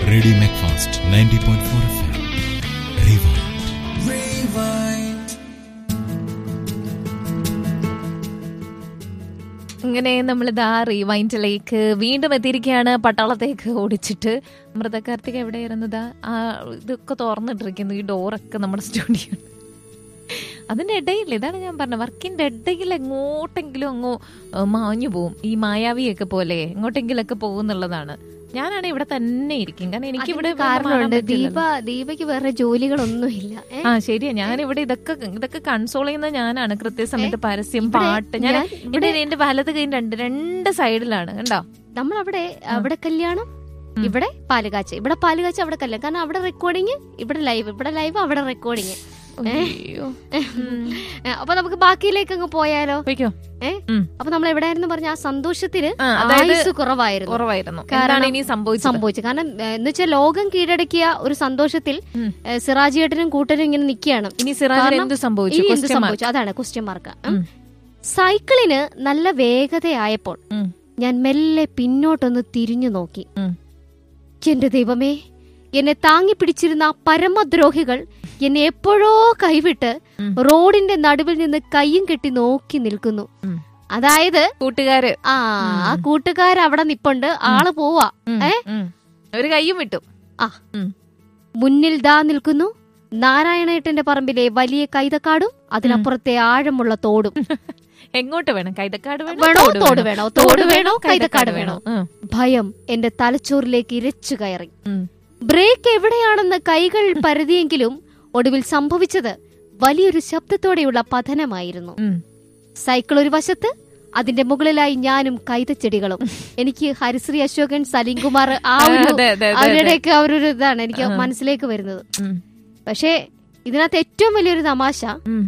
Radio Macfast ninety point four F M rewind ഇങ്ങനെ നമ്മൾ ഇതാ റീവൈൻഡിലേക്ക് വീണ്ടും എത്തിയിരിക്കുകയാണ് പട്ടാളത്തേക്ക് ഓടിച്ചിട്ട് മൃതകാർത്തിക എവിടെയായിരുന്നതാ ആ ഇതൊക്കെ തുറന്നിട്ടിരിക്കുന്നു ഈ ഡോറൊക്കെ നമ്മുടെ സ്റ്റുഡിയോ അതിന്റെ ഇടയിൽ ഇതാണ് ഞാൻ പറഞ്ഞത് വർക്കിന്റെ ഇടയിൽ എങ്ങോട്ടെങ്കിലും അങ്ങോ ഏഹ്, മാഞ്ഞു പോവും ഈ മായാവിയൊക്കെ പോലെ എങ്ങോട്ടെങ്കിലൊക്കെ പോകുന്നുള്ളതാണ് ഞാനാണ് ഇവിടെ തന്നെ ഇരിക്കും കാരണം എനിക്ക് ഇവിടെ അതിന് കാരണമുണ്ട് മാറാൻ ദീപ പറ്റില്ലല്ലോ. ദീപയ്ക്ക് വേറെ ജോലികളൊന്നുമില്ല ഏ? ആ ശരിയാ ഞാൻ ഇവിടെ ഇതൊക്കെ ഇതൊക്കെ കൺസോൾ ചെയ്യുന്ന ഞാനാണ് കൃത്യസമയത്ത് പരസ്യം ഇവിടെ പാട്ട് ഞാൻ ഞാൻ ഇവിടെ എന്റെ വലത് കൈ രണ്ട് രണ്ട് സൈഡിലാണ് കണ്ടോ നമ്മളവിടെ അവിടെ കല്യാണം ഉം. ഇവിടെ പാലുകാച്ച ഇവിടെ പാലുകാച്ച അവിടെ കല്യാണം കാരണം അവിടെ റെക്കോർഡിങ് ഇവിടെ ലൈവ് ഇവിടെ ലൈവ് അവിടെ റെക്കോർഡിങ് അയ്യോ ഉം. അപ്പൊ നമുക്ക് ബാക്കിയിലേക്ക് അങ്ങ് പോയാലോ പോയിക്കോ ഏ ഉം. അപ്പൊ നമ്മൾ എവിടെയായിരുന്നു പറഞ്ഞ ആ സന്തോഷത്തിന് ആ, അതായത് ആയുസ് കുറവായിരുന്നു കുറവായിരുന്നു കാരണം എന്താണ് ഇനി സംഭവിച്ചത് സംഭവിച്ചു കാരണം എന്ന് വെച്ചാൽ ലോകം കീഴടക്കിയ ഒരു സന്തോഷത്തിൽ ഉം. ഏ, സിറാജിയേട്ടനും കൂട്ടരും ഇങ്ങനെ നിൽക്കുകയാണ് ഇനി സിറാജിന് കാരണം എന്ത് സംഭവിച്ചു ഇനി എന്ത് Question mark. സംഭവിച്ചു അതാണ് ക്വസ്റ്റ്യൻ മാർക്ക് ഉം. സൈക്കിളിന് നല്ല വേഗതയായപ്പോൾ ഉം. ഞാൻ മെല്ലെ പിന്നോട്ടൊന്ന് തിരിഞ്ഞു നോക്കി ഉം. എന്റെ ദൈവമേ എന്നെ താങ്ങി പിടിച്ചിരുന്ന ആ പരമദ്രോഹികൾ എന്നെ എപ്പോഴോ കൈവിട്ട് ഉം. റോഡിന്റെ നടുവിൽ നിന്ന് കയ്യും കെട്ടി നോക്കി നിൽക്കുന്നു ഉം. അതായത് കൂട്ടുകാര് ആ ആ കൂട്ടുകാർ അവിടെ നിപ്പുണ്ട് ആള് പോവാ ഉം, ഏ? ഉം. ഒരു കയ്യും വിട്ടു ആ മുന്നിൽ ദാ നിൽക്കുന്നു നാരായണേട്ടന്റെ പറമ്പിലെ വലിയ കൈതക്കാടും അതിനപ്പുറത്തെ ആഴമുള്ള തോടും എങ്ങോട്ട് വേണം കൈതക്കാട് വേണോ വേണോ തോട് തോട് വേണോ തോട് വേണോ കൈതക്കാട് വേണോ ഉം, ഭയം എന്റെ തലച്ചോറിലേക്ക് ഇരച്ചു കയറി ഉം. ബ്രേക്ക് എവിടെയാണെന്ന് കൈകൾ പരതിയെങ്കിലും ഒടുവിൽ സംഭവിച്ചത് വലിയൊരു ശബ്ദത്തോടെയുള്ള പതനമായിരുന്നു ഉം. സൈക്കിൾ ഒരു വശത്ത് അതിന്റെ മുകളിലായി ഞാനും കൈതച്ചെടികളും എനിക്ക് ഹരിശ്രീ അശോകൻ സലീംകുമാർ ആ ഒരു അതെ, അതെ, അതെ, അവരുടെയൊക്കെ ആ ഒരു ഇതാണ് എനിക്ക് മനസ്സിലേക്ക് വരുന്നത് ഉം, പക്ഷേ ഇതിനകത്ത് ഏറ്റവും വലിയൊരു തമാശ ഉം,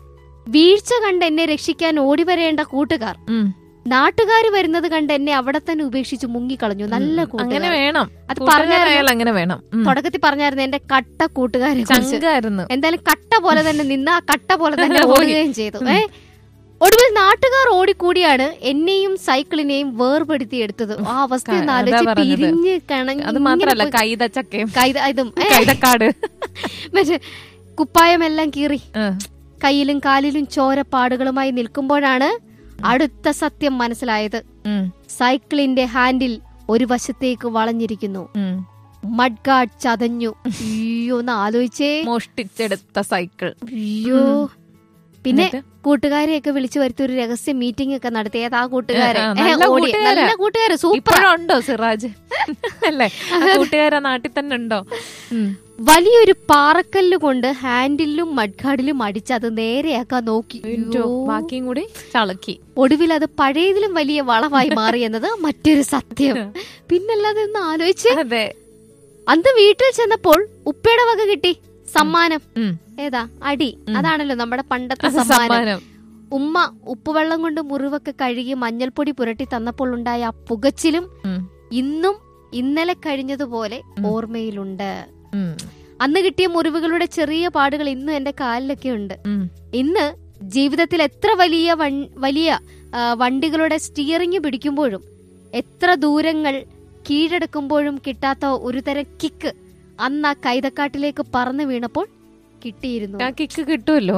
വീഴ്ച കണ്ട് എന്നെ രക്ഷിക്കാൻ ഓടി വരേണ്ട കൂട്ടുകാർ ഉം. നാട്ടുകാർ വരുന്നത് കണ്ട് എന്നെ അവിടെ തന്നെ ഉപേക്ഷിച്ച് മുങ്ങിക്കളഞ്ഞു നല്ല അങ്ങനെ കൂട്ടുകാർ വേണം അത് കൂട്ടുകാരായാൽ പറഞ്ഞായിരുന്നു അങ്ങനെ വേണം ഉം. തുടക്കത്തിൽ പറഞ്ഞായിരുന്നു എന്റെ കട്ട കൂട്ടുകാരെ കുറിച്ച് ചങ്കായിരുന്നു എന്തായാലും കട്ട പോലെ തന്നെ നിന്ന് ആ കട്ട പോലെ തന്നെ പോയി. ഓടുകയും ചെയ്തു ഏ ഒടുവിൽ നാട്ടുകാർ ഓടിക്കൂടിയാണ് എന്നെയും സൈക്കിളിനെയും വേർപെടുത്തിയെടുത്തത് ആ അവസ്ഥ ഒന്ന് അതാ ആലോചിച്ച് പറഞ്ഞത്. പിരിഞ്ഞ് കണങ്ങി അത് മാത്രല്ല കൈതച്ചക്കയും കൈത ഇതും ഏ, കൈതക്കാട് മറ്റേ കുപ്പായമെല്ലാം കീറി ഉം. കയ്യിലും കാലിലും ചോരപ്പാടുകളുമായി നിൽക്കുമ്പോഴാണ് അടുത്ത സത്യം മനസ്സിലായത് ഉം, സൈക്കിളിന്റെ ഹാൻഡിൽ ഒരു വശത്തേക്ക് വളഞ്ഞിരിക്കുന്നു ഉം. മഡ്ഗാർഡ് ചതഞ്ഞു അയ്യോ ഒന്ന് ആലോചിച്ചേ മോഷ്ടിച്ചെടുത്ത സൈക്കിൾ അയ്യോ പിന്നെ എന്നിട്ട്? കൂട്ടുകാരെയൊക്കെ വിളിച്ചു വരുത്തി ഒരു രഹസ്യ മീറ്റിംഗ് ഒക്കെ നടത്തി ഏതാ കൂട്ടുകാരെ ആ, ഏ, നല്ല ഓടി. കൂട്ടുകാരാ. നല്ല കൂട്ടുകാര് സൂപ്പർ ഇപ്പോഴും ഉണ്ടോ സിറാജ് അല്ലേ ആ കൂട്ടുകാരാ നാട്ടിൽ തന്നെ ഉണ്ടോ ഉം. വലിയൊരു പാറക്കല്ല് കൊണ്ട് ഹാൻഡിലും മഡ്ഗാർഡിലും അടിച്ച് അത് നേരെയാക്കാൻ നോക്കി അയ്യോ, അയ്യോ. ബാക്കിയും കൂടി ചളക്കി ഒടുവിൽ അത് പഴയതിലും വലിയ വളവായി മാറി എന്നത് മറ്റൊരു സത്യം പിന്നല്ലാതെ ഒന്ന് ആലോചിച്ച് അതെ അന്ന് വീട്ടിൽ ചെന്നപ്പോൾ ഉപ്പയുടെ വക കിട്ടി സമ്മാനം ഉം. ഏതാ അടി ഉം. അതാണല്ലോ നമ്മുടെ പണ്ടത്തെ അത് സമ്മാനം സമ്മാനം ഉമ്മ ഉപ്പുവെള്ളം കൊണ്ട് മുറിവൊക്കെ കഴുകി മഞ്ഞൾപ്പൊടി പുരട്ടി തന്നപ്പോൾ ഉണ്ടായ ആ പുകച്ചിലും ഉം. ഇന്നും ഇന്നലെ കഴിഞ്ഞതുപോലെ ഓർമ്മയിലുണ്ട് ഉം. അന്ന് കിട്ടിയ മുറിവുകളുടെ ചെറിയ പാടുകൾ ഇന്നും എന്റെ കാലിലൊക്കെ ഉണ്ട് ഉം. ഇന്ന് ജീവിതത്തിൽ എത്ര വലിയ വൺ- വലിയ ആ, വണ്ടികളുടെ സ്റ്റിയറിംഗ് പിടിക്കുമ്പോഴും എത്ര ദൂരങ്ങൾ കീഴടക്കുമ്പോഴും കിട്ടാത്ത ഒരു തരം കിക്ക് അന്ന് ആ കൈതക്കാട്ടിലേക്ക് പറന്നു വീണപ്പോൾ കിട്ടിയിരുന്നു ആ കിക്ക് കിട്ടുമല്ലോ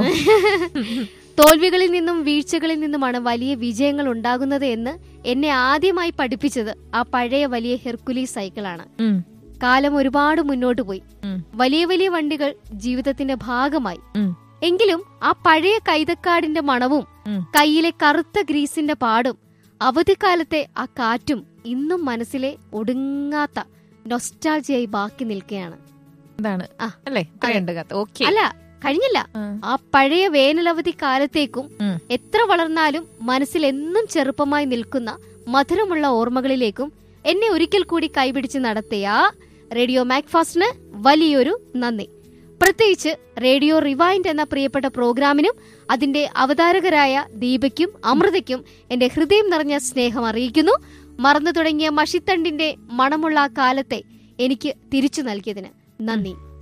തോൽവികളിൽ നിന്നും വീഴ്ചകളിൽ നിന്നുമാണ് വലിയ വിജയങ്ങൾ ഉണ്ടാകുന്നത് എന്ന് എന്നെ ആദ്യമായി പഠിപ്പിച്ചത് ആ പഴയ വലിയ ഹെർക്കുലീസ് സൈക്കിളാണ് ഉം. കാലം ഒരുപാട് മുന്നോട്ട് പോയി ഉം. വലിയ വലിയ വണ്ടികൾ ജീവിതത്തിന്റെ ഭാഗമായി ഉം. എങ്കിലും ആ പഴയ കൈതക്കാടിന്റെ മണവും ഉം. കയ്യിലെ കറുത്ത ഗ്രീസിന്റെ പാടും അവധിക്കാലത്തെ ആ കാറ്റും ഇന്നും മനസ്സിലെ ഒടുങ്ങാത്ത നൊസ്റ്റാൾജിയായി ബാക്കി നിൽക്കുകയാണ് ഇതാണ് ആ. അല്ലേ ഇത്രയുണ്ട് കത്ത് ഓക്കെ അല്ല കഴിഞ്ഞില്ല ആ പഴയ വേനലവധി കാലത്തേക്കും ഉം. എത്ര വളർന്നാലും മനസ്സിൽ എന്നും ചെറുപ്പമായി നിൽക്കുന്ന മധുരമുള്ള ഓർമ്മകളിലേക്കും എന്നെ ഒരിക്കൽ കൂടി കൈപിടിച്ച് നടത്തിയ റേഡിയോ മാക്ഫാസ്റ്റിന് വലിയൊരു നന്ദി പ്രത്യേകിച്ച് റേഡിയോ റിവൈൻഡ് എന്ന പ്രിയപ്പെട്ട പ്രോഗ്രാമിനും അതിന്റെ അവതാരകരായ ദീപയ്ക്കും അമൃതയ്ക്കും എന്റെ ഹൃദയം നിറഞ്ഞ സ്നേഹം അറിയിക്കുന്നു മറന്നു തുടങ്ങിയ മഷിത്തണ്ടിന്റെ മണമുള്ള ആ കാലത്തെ എനിക്ക് തിരിച്ചു നൽകിയതിന് നന്ദി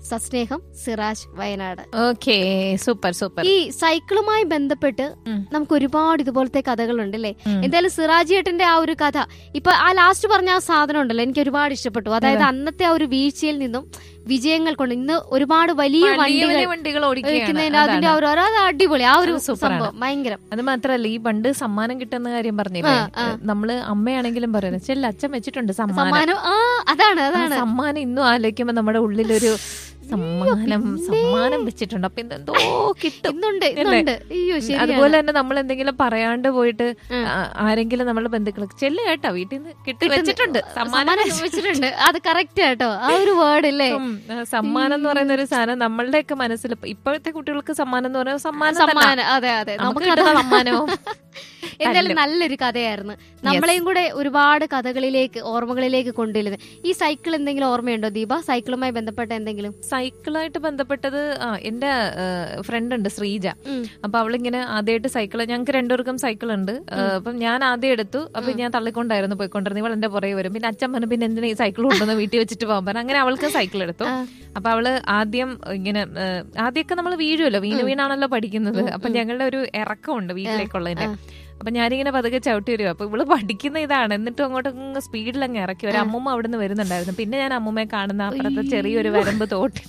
സസ്നേഹം Siraj Wayanad okay super super ഈ സൈക്കിളുമായി ബന്ധപ്പെട്ട് ഉം. നമുക്ക് ഒരുപാട് ഇതുപോലത്തെ കഥകളുണ്ട് അല്ലേ ഉം. എന്തായാലും സിറാജ് ഏട്ടന്റെ ആ ഒരു കഥ ഇപ്പൊ ആ ലാസ്റ്റ് പറഞ്ഞ ആ സാധനം ഉണ്ടല്ലോ എനിക്ക് ഒരുപാട് ഇഷ്ടപ്പെട്ടു അതായത് അന്നത്തെ ആ ഒരു വീഴ്ചയിൽ നിന്നും വിജയങ്ങൾ കൊണ്ട് ഇന്ന് ഒരുപാട് വലിയ വലിയ വണ്ടികൾ വലിയ വണ്ടികൾ ഓടിക്കുകയാണ് ഒഴിക്കുന്നതിന്റെ അതിന്റെ ആ ഒരു അത് അടിപൊളി ആ ഒരു അത് സൂപ്പറാണ്. സംഭവം ഭയങ്കരം അത് മാത്രല്ല ഈ പണ്ട് സമ്മാനം കിട്ടുന്ന കാര്യം പറഞ്ഞില്ലേ ആ, ആ. നമ്മള് അമ്മയാണെങ്കിലും പറയുന്നത് ചെല്ല അച്ഛൻ വെച്ചിട്ടുണ്ട് സമ്മാനം സമ്മാനം ആ അതാണ് ആ അതാണ് സമ്മാനം ഇന്നും ആലോചിക്കുമ്പോ നമ്മുടെ ഉള്ളിലൊരു സമ്മാനം സമ്മാനം വെച്ചിട്ടുണ്ട് അപ്പൊ എന്തോ കിട്ടും ഇന്നുണ്ട് അല്ലേ? ഇന്നുണ്ട് അയ്യോ ശരി അതുപോലെ തന്നെ നമ്മൾ എന്തെങ്കിലും പറയാണ്ട് പോയിട്ട് ഉം. ആ- ആരെങ്കിലും നമ്മുടെ ബന്ധുക്കൾ ചെല്ല് കേട്ടോ വീട്ടിൽ നിന്ന് കിട്ടി വെച്ചിട്ടുണ്ട് സമ്മാനം സമ്മാനം വെച്ചിട്ടുണ്ട് അത് കറക്റ്റ് കേട്ടോ ആ ഒരു വേർഡ് അല്ലേ ഉം, ആ, സമ്മാനം എന്ന് പറയുന്ന ഒരു സാധനം നമ്മളുടെയൊക്കെ മനസ്സിൽ ഇപ്പ- ഇപ്പോഴത്തെ കുട്ടികൾക്ക് സമ്മാനം എന്ന് പറയുന്നത് സമ്മാനം തന്നെ. സമ്മാനം അതെ അതെ നമുക്ക് നമുക്ക് കിട്ടുന്ന സമ്മാനവും എന്തായാലും നല്ലൊരു കഥയായിരുന്നു നമ്മളെയും കൂടെ ഒരുപാട് കഥകളിലേക്ക് ഓർമ്മകളിലേക്ക് കൊണ്ടുവരുന്നത് ഈ സൈക്കിൾ എന്തെങ്കിലും ഓർമ്മയുണ്ടോ ദീപ സൈക്കിളുമായി ബന്ധപ്പെട്ട എന്തെങ്കിലും സൈക്കിളായിട്ട് ബന്ധപ്പെട്ടത് ആ എന്റെ ഫ്രണ്ട് ഉണ്ട് ശ്രീജ ഉം. അപ്പൊ അവളിങ്ങനെ ആദ്യമായിട്ട് സൈക്കിൾ ഞങ്ങൾക്ക് രണ്ടുപേർക്കും സൈക്കിൾ ഉണ്ട് ആ, അപ്പം ഞാൻ ആദ്യം എടുത്തു അപ്പൊ ഞാൻ തള്ളിക്കൊണ്ടായിരുന്നു പോയിക്കൊണ്ടിരുന്നത് ഇവൾ എന്റെ പുറകെ വരും പിന്നെ അച്ഛൻ പറഞ്ഞു പിന്നെ എന്തിനാ ഈ സൈക്കിൾ കൊണ്ടുവന്ന് വീട്ടിൽ വെച്ചിട്ട് പോകാൻ പറഞ്ഞു അങ്ങനെ അവൾക്ക് സൈക്കിൾ എടുത്തു ആ. അപ്പൊ അവള് ആദ്യം ഇങ്ങനെ ആ, ആദ്യമൊക്കെ നമ്മൾ വീഴുമല്ലോ വീണ് വീണാണല്ലോ പഠിക്കുന്നത് അപ്പൊ ഞങ്ങളുടെ ഒരു ഇറക്കമുണ്ട് വീട്ടിലേക്കുള്ളതിന്റെ അപ്പൊ ഞാനിങ്ങനെ പതുക്കെ ചവിട്ടി വരും അപ്പൊ ഇവള് പഠിക്കുന്ന ഇതാണ് എന്നിട്ടും അങ്ങോട്ട് സ്പീഡിൽ അങ്ങ് ഇറക്കി ഒരു അമ്മൂമ്മ അവിടെ നിന്ന് വരുന്നുണ്ടായിരുന്നു പിന്നെ ഞാൻ അമ്മൂമ്മയെ കാണുന്ന അപ്പുറത്തെ ചെറിയൊരു വരമ്പ് തോട്ടി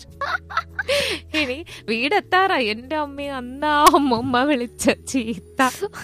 ഇനി വീടെത്താറായി എന്റെ അമ്മയും അന്നാ അമ്മൂമ്മ വിളിച്ച ചീത്ത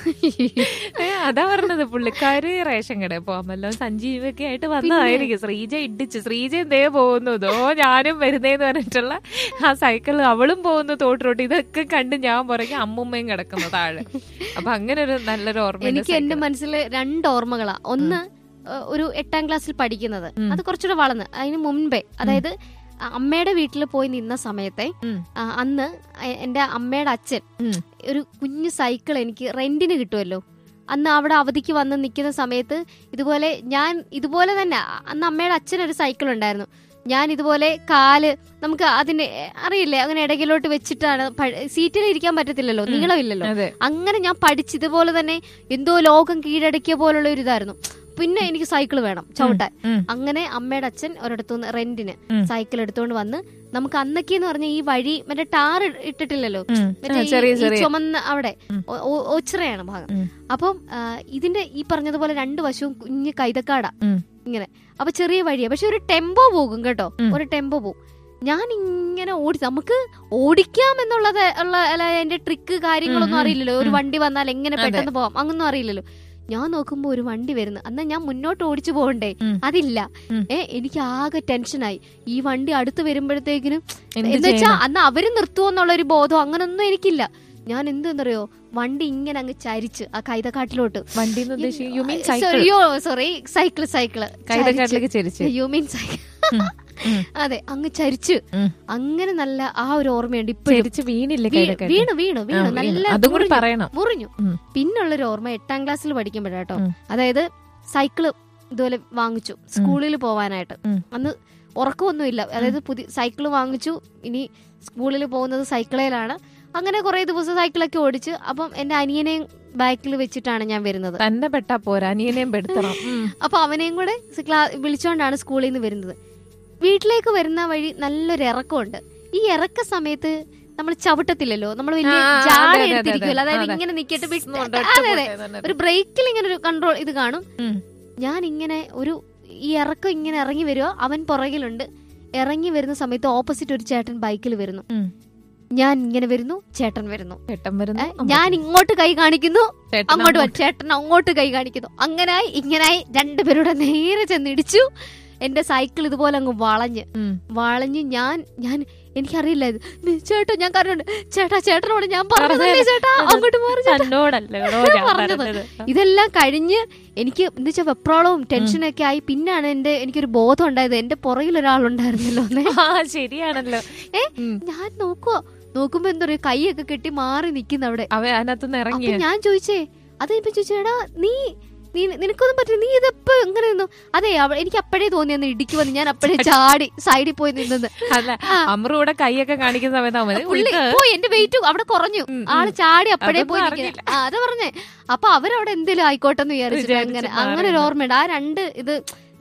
ഏ, അതാ പറഞ്ഞത് പുള്ളിക്കാര് റേഷൻ കടയിൽ പോകാമല്ലോ സഞ്ജീവൊക്കെ ആയിട്ട് വന്നതായിരിക്കും ശ്രീജ ഇടിച്ച് ശ്രീജ എന്തേ പോകുന്നു ഇതോ ഞാനും വരുന്നേന്ന് പറഞ്ഞിട്ടുള്ള ആ സൈക്കിൾ അവളും പോകുന്നു തോട്ടിലോട്ട് ഇതൊക്കെ കണ്ട് ഞാൻ പുറകെ അമ്മുമ്മയും കിടക്കുന്നു താഴെ അപ്പൊ അങ്ങനെ ഒരു നല്ലൊരു ഓർമ്മ എനിക്ക് എന്റെ മനസ്സിൽ രണ്ട് ഓർമ്മകളാ ഒന്ന് ഏഹ്, ഒരു എട്ടാം ക്ലാസ്സിൽ പഠിക്കുന്നത് ഉം. അത് കുറച്ചുകൂടെ വളർന്ന് അതിന് മുൻപേ അതായത് അമ്മയുടെ വീട്ടിൽ പോയി നിന്ന സമയത്തെ ഉം. ആ, അന്ന് എ- എന്റെ അമ്മയുടെ അച്ഛൻ ഉം. ഒരു കുഞ്ഞു സൈക്കിൾ എനിക്ക് റെന്റിന് കിട്ടുമല്ലോ അന്ന് അവിടെ അവധിക്ക് വന്ന് നിൽക്കുന്ന സമയത്ത് ഇതുപോലെ ഞാൻ ഇതുപോലെ തന്നെ അ- അന്ന് അമ്മയുടെ അച്ഛൻ ഒരു സൈക്കിൾ ഉണ്ടായിരുന്നു ഞാൻ ഇതുപോലെ കാല് നമുക്ക് അതിന് അറിയില്ലേ അങ്ങനെ ഇടകിലോട്ട് വെച്ചിട്ടാണ് സീറ്റിൽ ഇരിക്കാൻ പറ്റത്തില്ലല്ലോ നീളമില്ലല്ലോ അതെ അങ്ങനെ ഞാൻ പഠിച്ചതുപോലെ തന്നെ എന്തോ ലോകം കീഴടക്കിയ പോലുള്ള ഒരു ഇതായിരുന്നു പിന്നെ എനിക്ക് സൈക്കിൾ വേണം ചവിട്ടാൻ ഉം. അങ്ങനെ അമ്മയുടെ അച്ഛൻ ഒരിടത്തുനിന്ന് റെന്റിന് ഉം. സൈക്കിൾ എടുത്തുകൊണ്ട് വന്ന് നമുക്ക് അന്നൊക്കെ എന്ന് പറഞ്ഞ ഈ വഴി മറ്റേ ടാർ ഇട്ടിട്ടില്ലല്ലോ ഉം. മറ്റേ ആ, ഈ- ചെറിയ ഈ ചെറിയ ചുമന്ന അവിടെ ഉം. ഒ- ഒ- ഒച്ചിറയാണ് ഭാഗം ഉം. അപ്പം ആ, ഇതിന്റെ ഈ പറഞ്ഞതുപോലെ രണ്ട് വശവും കുഞ്ഞ് കൈതക്കാടാ ഉം. ഇങ്ങനെ അപ്പൊ ചെറിയ വഴിയാ പക്ഷെ ഒരു ടെമ്പോ പോകും കേട്ടോ ഉം. ഒരു ടെമ്പോ പോകും ഞാൻ ഇങ്ങനെ ഓടി നമുക്ക് ഓടിക്കാം എന്നുള്ളത് ഉള്ള അല്ല എന്റെ ട്രിക്ക് കാര്യങ്ങളൊന്നും ഉം, ഉം, അറിയില്ലല്ലോ ഒരു ഉം. വണ്ടി വന്നാൽ എങ്ങനെ അതെ. പെട്ടെന്ന് പോവാം അങ്ങൊന്നും അറിയില്ലല്ലോ ഞാൻ നോക്കുമ്പോ ഒരു വണ്ടി വരുന്നു അന്ന് ഞാൻ മുന്നോട്ട് ഓടിച്ചു പോകണ്ടേ ഉം. അതില്ല ഉം. ഏ എനിക്ക് ആകെ ടെൻഷനായി ഈ വണ്ടി അടുത്ത് വരുമ്പോഴത്തേക്കിനും എന്ത് എന്ന് വെച്ചാ ചെയ്യണം? അന്ന് അവര് നിർത്തുമോ എന്നുള്ള ഒരു ബോധം അങ്ങനൊന്നും എനിക്കില്ല ഞാൻ എന്തെന്നറിയോ വണ്ടി ഇങ്ങനെ അങ്ങ് ചരിച്ച് ആ കൈതക്കാട്ടിലോട്ട് വണ്ടി എന്ന് ഉദ്ദേശിക്കും യു മീൻ സൈക്കിൾ സോറിയോ സോറി സൈക്കിള് സൈക്കിള് കൈതക്കാട്ടിലേക്ക് ചരിച്ച് യു മീൻ സൈക്കിൾ ഉം. ഉം. അതെ അങ്ങ് ചരിച്ച് ഉം. അങ്ങനെ നല്ല ആ ഒരു ഓർമ്മയുണ്ട് ഇപ്പോഴും ചരിച്ച് വീണില്ലേ വീ- കൈതക്കാട്ടിൽ വീണു വീണു ആ, വീണു വീണു. നല്ല അതും കൂടി മുറിഞ്ഞു. പറയണം മുറിഞ്ഞു ഉം. പിന്നുള്ളൊരു ഓർമ്മ എട്ടാം ക്ലാസ്സിൽ പഠിക്കുമ്പോഴാട്ടോ ഉം. അതായത് സൈക്കിള് ഇതുപോലെ വാങ്ങിച്ചു സ്കൂളിൽ പോവാനായിട്ട് ഉം. അന്ന് ഉറക്കമൊന്നുമില്ല അതായത് പുതിയ സൈക്കിള് വാങ്ങിച്ചു ഇനി സ്കൂളിൽ പോകുന്നത് സൈക്കിളേലാണ് അങ്ങനെ കുറെ ദിവസം സൈക്കിളൊക്കെ ഓടിച്ച് അപ്പം എന്റെ അനിയനെയും ബാക്കിൽ വെച്ചിട്ടാണ് ഞാൻ വരുന്നത് തന്നെ പെട്ടാ പോരാ അനിയനെയും പെടുത്തണം ഉം. അപ്പൊ അവനെയും കൂടെ ക്ലാ വിളിച്ചോണ്ടാണ് സ്കൂളിൽ നിന്ന് വരുന്നത് വീട്ടിലേക്ക് വരുന്ന വഴി നല്ലൊരു ഇറക്കമുണ്ട് ഈ ഇറക്ക സമയത്ത് നമ്മൾ ചവിട്ടത്തില്ലല്ലോ നമ്മൾ വലിയ ആ, ആ, ജാട അതെ, അതെ, എടുത്തിരിക്കുമല്ലോ അതെ, അതായത് അതെ. ഇങ്ങനെ നിക്കട്ട് വിട്ട് ഒന്നുകൊണ്ട് ഒറ്റ അതെ അതെ പോട്ടെ തന്നെ. ഒരു ബ്രേക്കിൽ ഇങ്ങനെ ഒരു കൺട്രോൾ ഇത് കാണും ഉം. ഞാൻ ഇങ്ങനെ ഒരു ഈ ഇറക്കം ഇങ്ങനെ ഇറങ്ങി വരുമോ അവൻ പുറകിലുണ്ട് ഇറങ്ങി വരുന്ന സമയത്ത് ഓപ്പോസിറ്റ് ഒരു ചേട്ടൻ ബൈക്കിൽ വരുന്നു ഉം. ഞാൻ ഇങ്ങനെ വരുന്നു ചേട്ടൻ വരുന്നു ചേട്ടൻ ഏ, വരുന്നു ഞാൻ ഇങ്ങോട്ട് കൈ കാണിക്കുന്നു ചേട്ടൻ അങ്ങോട്ട് വ- ചേട്ടൻ അങ്ങോട്ട് കൈ കാണിക്കുന്നു അങ്ങനായി ഇങ്ങനായി രണ്ടുപേരുടെ നേരെ ചെന്ന് ഇടിച്ചു എന്റെ സൈക്കിൾ ഇതുപോലെ അങ്ങ് വളഞ്ഞ് ഉം. വളഞ്ഞ് ഞാൻ ഞാൻ എനിക്കറിയില്ല ഇത് നി- ചേട്ടാ ഞാൻ കാരണം ചേട്ടാ ചേട്ടനോട് ഞാൻ പറഞ്ഞതല്ലേ ചേട്ടാ അങ്ങോട്ട് മാറി ചേട്ടാ തന്നോടല്ലോ ഞാൻ പറഞ്ഞത്. പറഞ്ഞത് ഇതെല്ലാം കഴിഞ്ഞ് എനിക്ക് എന്ന് വെച്ചാൽ വെപ്രാളവും ടെൻഷനൊക്കെ ആയി പിന്നാണ് എന്റെ എനിക്കൊരു ബോധം ഉണ്ടായത് എന്റെ പുറകിൽ ഒരാളുണ്ടായിരുന്നല്ലോ എന്നേ. ആ ശരിയാണല്ലോ ഏ? ഉം. ഞാൻ നോക്കുവോ നോക്കുമ്പോ എന്താ പറയാ കൈയൊക്കെ കെട്ടി മാറി നിക്കുന്ന അവിടെ അവ അതിനകത്തുനിന്ന് അപ്പൊ ഇറങ്ങിയ ഞാൻ ചോദിച്ചേ അത് ഇപ്പൊ ചോദിച്ചേടാ നീ നീ നിനക്കൊന്നും പറ്റില്ല നീ ഇതെപ്പോ എങ്ങനെ നിന്നു അതെ അവ- എനിക്ക് അപ്പഴേ തോന്നിയെന്ന് ഇടിക്കുവന്ന് ഞാൻ അപ്പഴേ ചാടി സൈഡിൽ പോയി നിന്നത് അല്ല ആ. അമറു ഇവിടെ കൈയൊക്കെ കാണിക്കുന്ന സമയത്ത് അവന് പുള്ളി ഇത് പോയി എന്റെ വെയിറ്റ് അവിടെ കുറഞ്ഞു ഉം, ഉം. ആള് ചാടി അപ്പഴേ അതൊന്നും പോയി അറിഞ്ഞില്ല. നിൽക്കുന്നു. ആ, അതാ പറഞ്ഞേ അപ്പൊ അവരവിടെ എന്തേലും ആയിക്കോട്ടെ എന്ന് വിചാരിച്ചിട്ട് വിചാരിച്ച് അങ്ങനെ മാറി അങ്ങനെ ഒരു നിന്ന്. ഓർമ്മയുണ്ട് ആ രണ്ട് ഇത്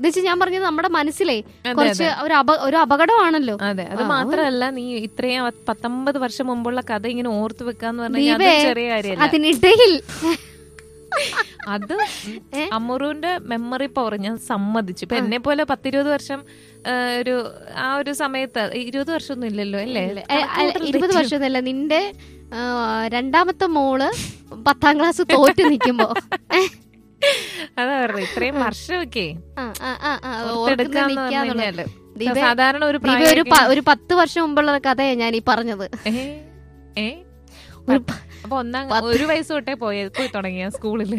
എന്നുവെച്ചാൽ ഞാൻ പറഞ്ഞത് നമ്മുടെ മനസ്സിലെ അതെ, കുറച്ച് ഒരു അപ- ഒരു അപകടമാണല്ലോ അതെ അത് ആ, മാത്രമല്ല നീ ഇത്രയും പ- പത്തൊമ്പത് വർഷം മുമ്പുള്ള കഥ ഇങ്ങനെ ഓർത്തു വെക്കാന്ന് പറഞ്ഞാൽ ദീപേ, അത് ചെറിയ കാര്യമല്ല അതിനിടയിൽ അത് ഏ? അമ്മൂറുവിന്റെ മെമ്മറി പവർ ഞാൻ സമ്മതിച്ചു ഇപ്പൊ എന്നെ പോലെ പത്തിരുപത് വർഷം ആ, ഒരു ആ ഒരു സമയത്ത് ഇരുപത് വർഷമൊന്നും ഇല്ലല്ലോ അല്ലേ ഏ, അല്ല, ഇരുപത് വർഷമൊന്നുമല്ല നിന്റെ ആ, രണ്ടാമത്തെ മോള് പത്താം ക്ലാസ് തോറ്റ് നിക്കുമ്പോ അതാ പറഞ്ഞത് ഇത്രയും വർഷമൊക്കെ ആ, ആ, ആ, ആ, ഓർക്കുന്ന ഓർത്തെടുക്കാന്ന് നിക്കാന്നുള്ളത്. പറഞ്ഞാല് ദീപേ, സാധാരണ ഒരു ദീപേ, ഒരു പ്രായം പ- ഒരു പത്ത് വർഷം മുമ്പുള്ള കഥയാണ് ഞാൻ ഈ പറഞ്ഞത് ഏ ഒരു പ- അപ്പൊ ഒന്നാം ഒരു വയസ്സ് തൊട്ടേ പോയ പോയി തുടങ്ങിയ സ്കൂളില്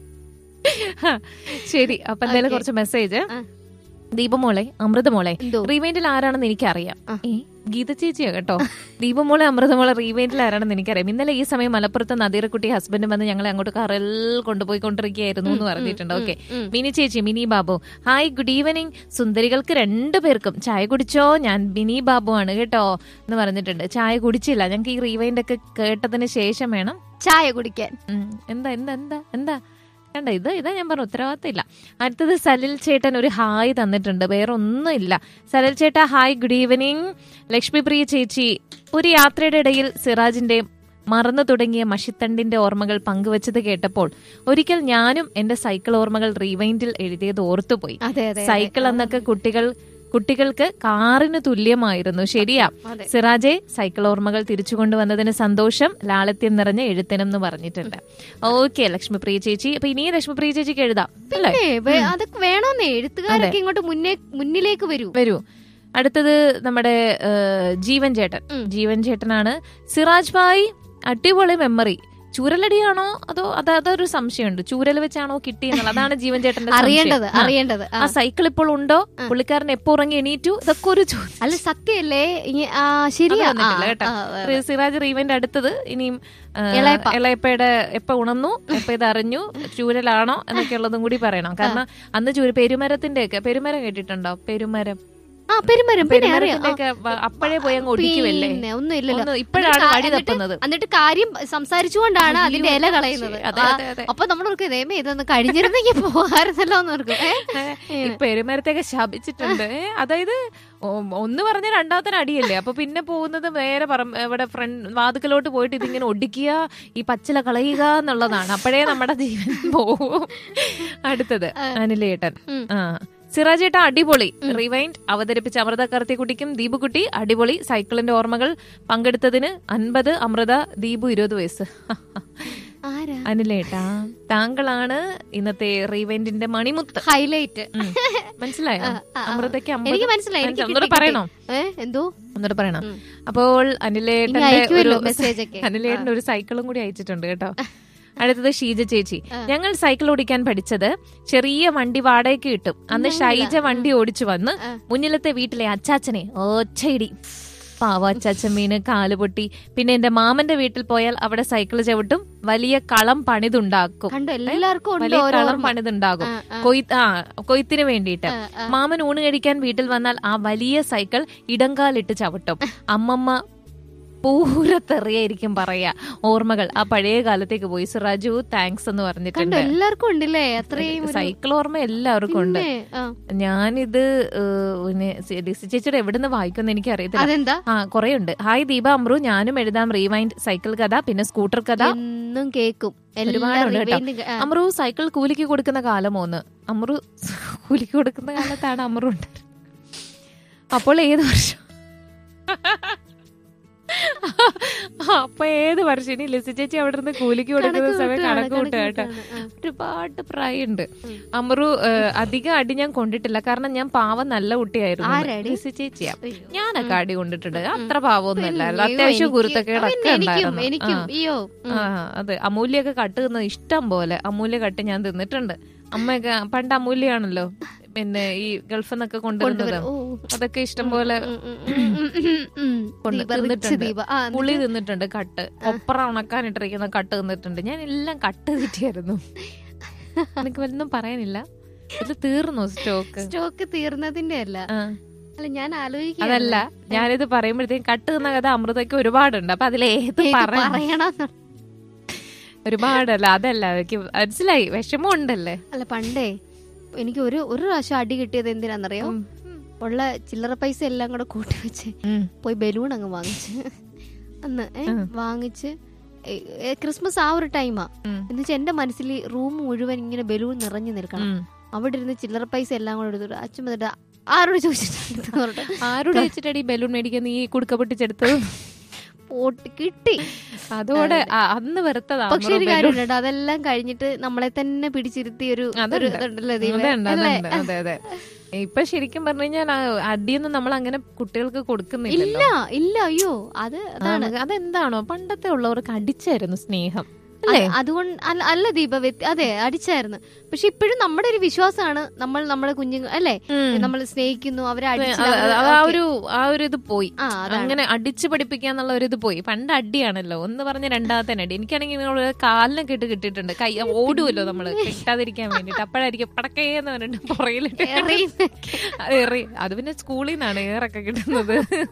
ശരി അപ്പൊ എന്തായാലും Okay. കുറച്ച് മെസ്സേജ് ആ. ദീപമോളെ അമൃതമോളെ എന്തോ റീവൈൻഡിൽ ആരാണെന്ന് എനിക്കറിയാം ആ. ഏ ഗീത ചേച്ചിയാ കേട്ടോ ദീപമോളെ അമൃതമോളെ റീവൈൻഡിൽ ആരാണെന്ന് എനിക്കറിയാം ഇന്നലെ ഈ സമയം മലപ്പുറത്ത് നദീറക്കുട്ടി ഹസ്ബൻഡ് വന്ന് ഞങ്ങളെ അങ്ങോട്ട് കറൽ കൊണ്ടുപോയിക്കൊണ്ടിരിക്കുകയായിരുന്നു എന്ന് പറഞ്ഞിട്ടുണ്ട് ഓക്കെ ഉം. മിനി ചേച്ചി Mini Babu hi good evening സുന്ദരികൾക്ക് രണ്ടു പേർക്കും ചായ കുടിച്ചോ ഞാൻ മിനി ബാബു ആണ് കേട്ടോ എന്ന് പറഞ്ഞിട്ടുണ്ട് ചായ കുടിച്ചില്ല ഞങ്ങൾക്ക് ഈ റീവൈൻഡ് ഒക്കെ കേട്ടതിന് ശേഷം വേണം ചായ കുടിക്കാൻ ഉം, എന്താ എന്താ എന്താ എന്താ കണ്ട ഇത് ഇതാ ഞാൻ പറഞ്ഞു ഉത്തരവാദിത്തം ഇല്ല അടുത്തത് സലിൽ ചേട്ടൻ ഒരു ഹായ് തന്നിട്ടുണ്ട് വേറെ ഒന്നുമില്ല സലിൽ ചേട്ടാ hi good evening Lakshmi Priya ചേച്ചി ഒരു യാത്രയുടെ ഇടയിൽ സിറാജിന്റെ മറന്നു തുടങ്ങിയ മഷിത്തണ്ടിന്റെ ഓർമ്മകൾ പങ്കുവച്ചത് കേട്ടപ്പോൾ ഒരിക്കൽ ഞാനും എന്റെ സൈക്കിൾ ഓർമ്മകൾ റീവൈൻഡിൽ എഴുതിയത് ഓർത്തുപോയി അതെ അതെ അതെ. സൈക്കിൾ എന്നൊക്കെ കുട്ടികൾ കുട്ടികൾക്ക് കാറിന് തുല്യമായിരുന്നു ശരിയാ അതെ. സിറാജെ സൈക്കിൾ ഓർമ്മകൾ തിരിച്ചു കൊണ്ടുവന്നതിന് സന്തോഷം ലാളിത്യം നിറഞ്ഞ എഴുത്തനം എന്ന് പറഞ്ഞിട്ടുണ്ട് ഓക്കെ ലക്ഷ്മിപ്രിയ ചേച്ചി അപ്പൊ ഇനിയും ലക്ഷ്മിപ്രിയ ചേച്ചിക്ക് എഴുതാം അല്ലേ ഏ, വേ- അതൊക്കെ വേണമെന്നേ എഴുത്തുകാരൊക്കെ ഇങ്ങോട്ട് മുന്നേ മുന്നിലേക്ക് വരൂ വരൂ അടുത്തത് നമ്മുടെ ഏഹ്, ജീവൻ ചേട്ടൻ ഉം. ജീവൻ ചേട്ടനാണ് സിറാജ് ഭായ് അടിപൊളി മെമ്മറി ചൂരലടിയാണോ അതോ അത് അതൊരു സംശയമുണ്ട് ചൂരൽ വെച്ചാണോ കിട്ടിയെന്നുള്ളത് അതാണ് ജീവൻ ചേട്ടന്റെ സംശയം. അറിയേണ്ടത് ആ. അറിയേണ്ടത് ആ. ആ സൈക്കിൾ ഇപ്പോൾ ഉണ്ടോ പുള്ളിക്കാരൻ എപ്പോ ഉറങ്ങി എണീറ്റു ഇതൊക്കെ ഒരു ചോദ്യം അല്ല സത്യമല്ലേ ഇ- ആ, ശരിയാ അത് വന്നിട്ടില്ല ആ, കേട്ടോ. ആ, റി- സിറാജ് റീവന്റെ അടുത്തത് ഇനിയും ആ, ഇളയപ്പ. ഇളയപ്പയുടെ എപ്പ ഉണർന്നു എപ്പ ഇത് അറിഞ്ഞു ചൂരലാണോ എന്നൊക്കെ ഉള്ളതും കൂടി പറയണം കാരണം അന്ന് ചൂര പെരുമരത്തിന്റെ ഒക്കെ പെരുമരം കേട്ടിട്ടുണ്ടോ പെരുമരം ആ പെരുമരം പിന്നെ അറിയാം പെരുമരത്തിന്റെ ഒക്കെ വ- അപ്പോഴേ പോയി അങ്ങ് ഒടിക്കുവല്ലേ പിന്നെ ഒന്നും ഇല്ലല്ലോ ഒന്ന് ഇപ്പോഴാണ് എന്നിട്ട് വടി എന്നിട്ട് തപ്പുന്നത് എന്നിട്ട് കാര്യം സംസാരിച്ചുകൊണ്ടാണ് അതിന്റെ ഇല കളയുന്നത് അതെ, ആ, അതെ, അതെ. അപ്പൊ നമ്മൾ ഓർക്കും ഇതേമേ ഇതൊന്ന് കഴിഞ്ഞിരുന്നെങ്കിൽ പോകാറുന്നല്ലോ എന്ന് ഓർക്കും ഏ? ഈ പെരുമരത്തെയൊക്കെ ശപിച്ചിട്ടുണ്ട് ഏ, അതായത് ഒ- ഒന്ന് പറഞ്ഞ രണ്ടാമത്തെ അടിയല്ലേ അപ്പൊ പിന്നെ പോകുന്നത് നേരെ പറ ഇവിടെ ഫ്രണ്ട് വാതുക്കലോട്ട് പോയിട്ട് ഇതിങ്ങനെ ഒടിക്കുക ഈ പച്ചില കളയുക എന്നുള്ളതാണ് അപ്പോഴേ നമ്മുടെ ജീവൻ പോവും അടുത്തത് അനിലേട്ടൻ ഉം. ആ സിറാജേട്ട അടിപൊളി റിവൈൻഡ് അവതരിപ്പിച്ച അമൃത കർത്തിക്കുട്ടിക്കും ദീപുകുട്ടി അടിപൊളി സൈക്കിളിന്റെ ഓർമ്മകൾ പങ്കെടുത്തതിന് അൻപത് അമൃത ദീപു ഇരുപത് വയസ്സ് ആരാ അനിലേട്ടാ താങ്കളാണ് ഇന്നത്തെ റീവൈൻഡിന്റെ മണിമുത്ത് ഹൈലൈറ്റ് ഉം. മനസ്സിലായോ ആ, ആ, ആ. അമൃതയ്ക്ക് അമ്പത് എനിക്ക് മനസ്സിലായി എനിക്ക് ഒന്നുകൂടെ കിട്ടി, പറയണോ ഏ എന്തോ ഒന്നുകൂടെ പറയണം ഉം. അപ്പോൾ ഇനി അനിലേട്ടന്റെ ഒരു അയക്കുമല്ലോ മെസ്സേജ് ഒക്കെ അനിലേട്ടന്റെ ഒരു സൈക്കിളും കൂടി അയച്ചിട്ടുണ്ട് കേട്ടോ അടുത്തത് ഷീജ ചേച്ചി ആ. ഞങ്ങൾ സൈക്കിൾ ഓടിക്കാൻ പഠിച്ചത് ചെറിയ വണ്ടി വാടകയ്ക്ക് കിട്ടും അന്ന് ഷൈജ വണ്ടി ഓടിച്ചു വന്ന് ആ. മുന്നിലത്തെ വീട്ടിലെ അച്ചാച്ചനെ ഒച്ചയിടി പാവ അച്ചാച്ചൻ വീണ് കാല് പൊട്ടി പിന്നെ എന്റെ മാമന്റെ വീട്ടിൽ പോയാൽ അവിടെ സൈക്കിൾ ചവിട്ടും വലിയ കളം പണിതുണ്ടാക്കും കണ്ടു എല്ലാവർക്കും ഉണ്ട് വലിയ ഓരോ കളം ഓർമ്മ. പണിതുണ്ടാകും ആ, ആ. കൊയ്ത്ത് ആ കൊയ്ത്തിന് വേണ്ടിയിട്ട് ആ, ആ. മാമൻ ഊണ് കഴിക്കാൻ വീട്ടിൽ വന്നാൽ ആ വലിയ സൈക്കിൾ ഇടങ്കാലിട്ട് ചവിട്ടും അമ്മമ്മ പൂരത്തെറിയായിരിക്കും പറയാ ഓർമ്മകൾ ആ പഴയ കാലത്തേക്ക് പോയി സിറാജു താങ്ക്സ് എന്ന് കണ്ടു പറഞ്ഞിട്ടുണ്ട് എല്ലാവർക്കും ഉണ്ടല്ലേ അത്രയും ഒരു- സൈക്കിൾ ഓർമ്മ എല്ലാവർക്കും ഉണ്ട് പിന്നെ, ആ. ഞാനിത് ഏഹ്, പിന്നെ സി- ലിസി ചേച്ചിയുടെ എവിടുന്ന് വായിക്കുമെന്ന് എനിക്ക് അറിയത്തില്ല അതെന്താ ആ കുറെ ഉണ്ട് ഹായ് ദീപ അമ്രു ഞാനും എഴുതാം റീവൈൻഡ് സൈക്കിൾ കഥ പിന്നെ സ്കൂട്ടർ കഥ എന്നും കേക്കും ഒരുപാടുണ്ട് കേട്ടോ. remind- ആ. അമ്രു സൈക്കിൾ കൂലിക്ക് കൊടുക്കുന്ന കാലം ഒന്ന് അമ്രു കൂലിക്ക് കൊടുക്കുന്ന കാലത്താണ് അമ്രു ഉണ്ടായിരുന്നത് അപ്പോൾ ഏത് വർഷം അപ്പൊ ഏത് വർഷം ഇനി ലിസി ചേച്ചി അവിടെ നിന്ന് കൂലിക്ക് കൊടുക്കുന്ന കണക്ക് സമയം കൂട്ടുകയാണ്, കണക്ക് കൂട്ടുക കേട്ടോ കണക്ക് കൂട്ടുകയാണ്. ആ. ഒരുപാട് പ്രായമുണ്ട് ഉം. അമ്രു ഏഹ്, അധികം അടി ഞാൻ കൊണ്ടിട്ടില്ല കാരണം ഞാൻ പാവം നല്ല കുട്ടിയായിരുന്നു ആരടി? ലിസി ചേച്ചിയാ അയ്യോ. ഞാനൊക്കെ അടി കൊണ്ടിട്ടുണ്ട് അത്ര പാവമൊന്നും അല്ലായിരുന്നു പിന്നെ അത്യാവശ്യം എനിക്ക് കുരുത്തക്കേടൊക്കെ പിന്നെ എനിക്കും ഉണ്ടായിരുന്നു എനിക്കും ആ. അയ്യോ ഉം. ആ അതെ അമൂല്യൊക്കെ കട്ട് തിന്നത് ഇഷ്ടം പോലെ അമൂല്യ കട്ട് ഞാൻ തിന്നിട്ടുണ്ട് അമ്മയൊക്കെ പണ്ട് അമൂല്യാണല്ലോ പിന്നെ ഈ ഗൾഫിൽ നിന്നൊക്കെ കൊണ്ടുവരുന്നത് കൊണ്ടുവരും. ഓ. അതൊക്കെ ഇഷ്ടം പോലെ ഉം, ഉം, ഉം, ഉം, ഉം, ഉം. കൊണ്ട് ദീപ, rich തിന്നിട്ടുണ്ട്. ദീപ. ആ, പുളി തിന്നിട്ടുണ്ട് കട്ട് ഒപ്പറ ഉണക്കാനിട്ടിരിക്കുന്ന കട്ട് തിന്നിട്ടുണ്ട് ഞാൻ എല്ലാം കട്ട് തെറ്റിയായിരുന്നു എനിക്ക് വല്ലതും പറയാനില്ല ഇത് തീർന്നു സ്റ്റോക്ക് സ്റ്റോക്ക് തീർന്നതിന്റെ അല്ല ആ അല്ല ഞാൻ ആലോചിക്കുക അതല്ല ഞാനിത് പറയുമ്പോഴത്തേക്കും കട്ട് തിന്ന കഥ അമൃതയ്ക്ക് ഒരുപാടുണ്ട് അപ്പൊ അതിലേത് പറയണം പറയണം ഒരുപാടല്ല അതല്ല എനിക്ക് മനസ്സിലായി വിഷമം ഉണ്ടല്ലേ അല്ല പണ്ടേ എനിക്ക് ഒരു ഒരു പ്രാവശ്യം അടി കിട്ടിയത് എന്തിനാണെന്നറിയോ ഉള്ള ചില്ലറ പൈസ എല്ലാം കൂടെ കൂട്ടി വെച്ച് ഉം. പോയി ബലൂൺ അങ്ങ് വാങ്ങിച്ച് അന്ന് ഏ, ഉം. വാങ്ങിച്ച് ഏ, ഏ, ക്രിസ്മസ് ആ ഒരു ടൈമാ ഉം. എന്നുവെച്ചാൽ എന്റെ മനസ്സിൽ റൂം മുഴുവൻ ഇങ്ങനെ ബലൂൺ നിറഞ്ഞു നിൽക്കണം ഉം. അവിടെ ഇരുന്ന് ചില്ലറ പൈസ എല്ലാം കൂടെ എടുത്തിട്ട് അച്ഛൻ വന്നിട്ട് ആരോട് ചോദിച്ചിട്ടുണ്ട് പറഞ്ഞിട്ട് ആരോട് വെച്ചിട്ടടി ബലൂൺ മേടിക്കാൻ നീ കുടുക്ക പൊട്ടിച്ചെടുത്തത് പോട്ട് കിട്ടി അതോടെ ആ- അന്ന് വെറുത്തതാ പക്ഷെ ഒരു കാര്യമുണ്ട് അതെല്ലാം കഴിഞ്ഞിട്ട് നമ്മളെ തന്നെ പിടിച്ചിരുത്തിയ ഒരു ഒരു അതുണ്ട്. ഇതുണ്ടല്ലോ ദൈവമേ. അതുണ്ട്, അല്ലേ? അതുണ്ട്. അതെ അതെ ഇപ്പൊ ശരിക്കും പറഞ്ഞു കഴിഞ്ഞാൽ ആ അടിയൊന്നും നമ്മൾ അങ്ങനെ കുട്ടികൾക്ക് ഇല്ല കൊടുക്കുന്നില്ല ഇല്ല അയ്യോ അത് അതാണ് അതെന്താണോ പണ്ടത്തെ ഉള്ളവർക്ക് അടിച്ചായിരുന്നു സ്നേഹം അല്ലേ അ- അതുകൊണ്ട് അല്ല- അല്ല ദീപ വ്യത്യ- അതെ അടിച്ചായിരുന്നു പക്ഷെ ഇപ്പോഴും നമ്മുടെ ഒരു വിശ്വാസമാണ് നമ്മൾ നമ്മുടെ കുഞ്ഞുങ്ങൾ അല്ലേ ഉം. നമ്മൾ സ്നേഹിക്കുന്നു അവരെ അത് അടിച്ചില്ല, അത് അവരെ- അത് ആ ഓക്കേ. ഒരു ആ ഒരു ഇത് പോയി ആ അതാണ് അങ്ങനെ അടിച്ചു പഠിപ്പിക്കാന്നുള്ള ഒരു ഇത് പോയി പണ്ട് അടിയാണല്ലോ ഒന്ന് പറഞ്ഞ രണ്ടാമത്തെ അടി എനിക്കാണെങ്കിൽ നിങ്ങൾ കാലിനൊക്കെ ഇട്ട് കിട്ടിയിട്ടുണ്ട് കൈ ഓടുമല്ലോ നമ്മള് കിട്ടാതിരിക്കാൻ വേണ്ടിട്ട് അപ്പോഴായിരിക്കും പടക്കേന്ന് പറഞ്ഞിട്ട് പുറകിലിട്ട് എറിയുന്നൊക്കെ. എറി അത് പിന്നെ സ്കൂളിൽ നിന്നാണ് ഏറൊക്കെ കിട്ടുന്നത്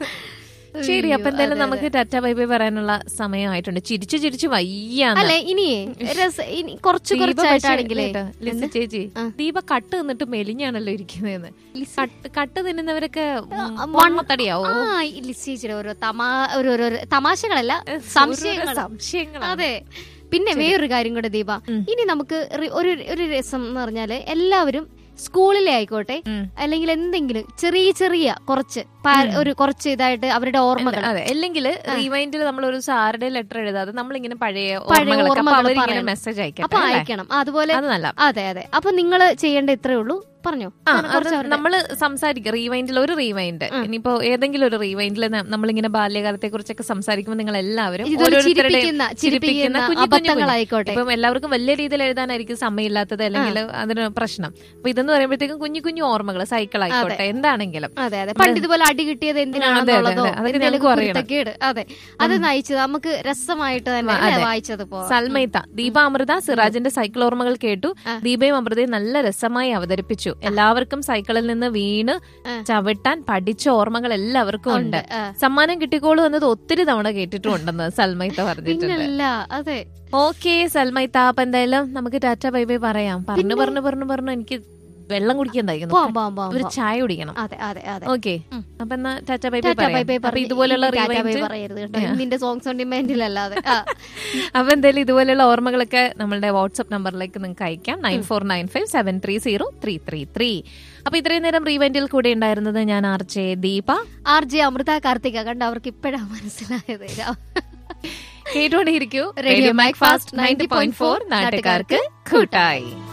ശരി അയ്യോ, അപ്പൊ എന്തായാലും അതെ, നമുക്ക് ടാറ്റ ബൈ ബൈ പറയാനുള്ള സമയമായിട്ടുണ്ട് ചിരിച്ചു ചിരിച്ചു വയ്യാന്ന് അല്ലെ ഇനിയേ രസ ഇനി കുറച്ച് ദീപ പക്ഷേ കുറച്ചായിട്ടാണെങ്കിലേ കേട്ടോ, ലിസി ചേച്ചി ആ. ദീപ കട്ട് തിന്നിട്ട് മെലിഞ്ഞാണല്ലോ ഇരിക്കുന്നതെന്ന് കട്ട് കട്ട് തിന്നുന്നവരൊക്കെ ആ, വണ്ണത്തടിയാവോ ആ ഈ ലിസ്റ്റേച്ചിയുടെ ഓരോ തമാ ഒരു ഒരു ഒരു തമാശകളല്ല സംശയങ്ങൾ സംശയങ്ങളാണ് അതെ പിന്നെ വേറൊരു കാര്യം കൂടെ ദീപ ഉം. ഇനി നമുക്ക് റി- ഒരു ഒരു രസം എന്ന് പറഞ്ഞാല് എല്ലാവരും സ്കൂളിലെ ആയിക്കോട്ടെ ഉം. അല്ലെങ്കിൽ എന്തെങ്കിലും ചെറിയ ചെറിയ കുറച്ച് പാ- ഒരു കുറച്ച് ഇതായിട്ട് അവരുടെ ഓർമ്മകൾ അതെ അല്ലെങ്കിൽ റിവൈൻഡിൽ നമ്മൾ ഒരു ആരുടെ ലെറ്റർ എഴുതാതെ നമ്മളിങ്ങനെ പഴയ പഴയ ഓർമ്മകളൊക്കെ അപ്പൊ ഓർമ്മകൾ അവരിങ്ങനെ പറയണം. മെസ്സേജ് അപ്പൊ അയക്കട്ടെ അല്ലേ? അയക്കണം അതുപോലെ അത് നല്ല അതെ അതെ അപ്പൊ നിങ്ങൾ ചെയ്യേണ്ട ഇത്രേ ഉള്ളൂ പറഞ്ഞോ ആ കാരണം അത് കുറച്ച് അവരുടെ- നമ്മള് സംസാരിക്കുക റീവൈൻഡിൽ ഒരു റീവൈൻഡ് ഇനിയിപ്പോ ഏതെങ്കിലും ഒരു റീവൈൻഡിൽ നമ്മളിങ്ങനെ ബാല്യകാലത്തെ കുറിച്ചൊക്കെ സംസാരിക്കുമ്പോൾ നിങ്ങൾ എല്ലാവരും ഇതൊരു ഓരോരുത്തരുടെയും ചിരിപ്പിക്കുന്ന ചിരിപ്പിക്കുന്ന കുഞ്ഞു കുഞ്ഞു കുഞ്ഞു അബദ്ധങ്ങളായിക്കോട്ടെ ഇപ്പം എല്ലാവർക്കും വലിയ രീതിയിൽ എഴുതാനായിരിക്കും സമയമില്ലാത്തത് അല്ലെങ്കിൽ അതിന് പ്രശ്നം അപ്പൊ ഇതെന്ന് പറയുമ്പോഴത്തേക്കും കുഞ്ഞു കുഞ്ഞു ഓർമ്മകൾ സൈക്കിൾ ആയിക്കോട്ടെ എന്താണെങ്കിലും അതെ അതെ പണ്ട് ഇതുപോലെ അടി കിട്ടിയത് അതെ, എന്തിനാണെന്നുള്ളതോ അതെ. അതൊക്കെ എന്തെങ്കിലും ഞങ്ങൾക്കും അറിയണം. കുരുത്തക്കേട് അതെ അത് നയിച്ചത് നമുക്ക് രസമായിട്ട് തന്നെ അതെ. അല്ലേ വായിച്ചത് പോ സൽമൈത്ത ദീപ അമൃത സിറാജിന്റെ സൈക്കിൾ ഓർമ്മകൾ കേട്ടു ആ. ദീപയും അമൃതയും നല്ല രസമായി അവതരിപ്പിച്ചു എല്ലാവർക്കും സൈക്കിളിൽ നിന്ന് വീണ് ആ. ചവിട്ടാൻ പഠിച്ച ഓർമ്മകൾ എല്ലാവർക്കും ഉണ്ട് ആ. സമ്മാനം കിട്ടിക്കോളൂ എന്നത് ഒത്തിരി തവണ കേട്ടിട്ടുണ്ടെന്ന് സൽമൈത്ത പറഞ്ഞിട്ടുണ്ട് പിന്നല്ല അതെ ഓക്കെ സൽമൈത്ത അപ്പൊ എന്തായാലും നമുക്ക് ടാറ്റ ബൈ ബൈ പറയാം പറഞ്ഞു പറഞ്ഞു പറഞ്ഞു പറഞ്ഞു എനിക്ക് വെള്ളം കുടിക്കാൻ തയ്ക്കുന്നു പോവാം പോവാം പോവാം ഒരു പോവാം. ചായ കുടിക്കണം അതെ അതെ അതെ ഓക്കെ ഉം. അപ്പൊ എന്നാ tata bye bye tata bye bye പറയാം അപ്പൊ പറഞ്ഞ് ഇതുപോലുള്ള ഇനി ടാറ്റ ബൈ റിവൈൻഡ് പറയരുത് കേട്ടോ നിന്റെ സോങ്സ് ഓൺ ഡിമാൻഡിലല്ലാതെ ആ. അപ്പൊ എന്തായാലും ഇതുപോലെയുള്ള ഓർമ്മകളൊക്കെ നമ്മളുടെ വാട്സ്ആപ്പ് നമ്പറിലേക്ക് നിങ്ങൾക്ക് അയക്കാം nine four nine five seven three zero three three three അപ്പൊ ഇത്രയും നേരം റീവെന്റിൽ കൂടെ ഉണ്ടായിരുന്നത് ഞാൻ R J Deepa R J Amritha Karthika കണ്ട അവർക്ക് ഇപ്പഴാ മനസ്സിലായത് കേട്ടുകൊണ്ടേയിരിക്കൂ Radio radio Mac Macfast ninety point four നാട്ടുകാർക്ക് കൂട്ടായി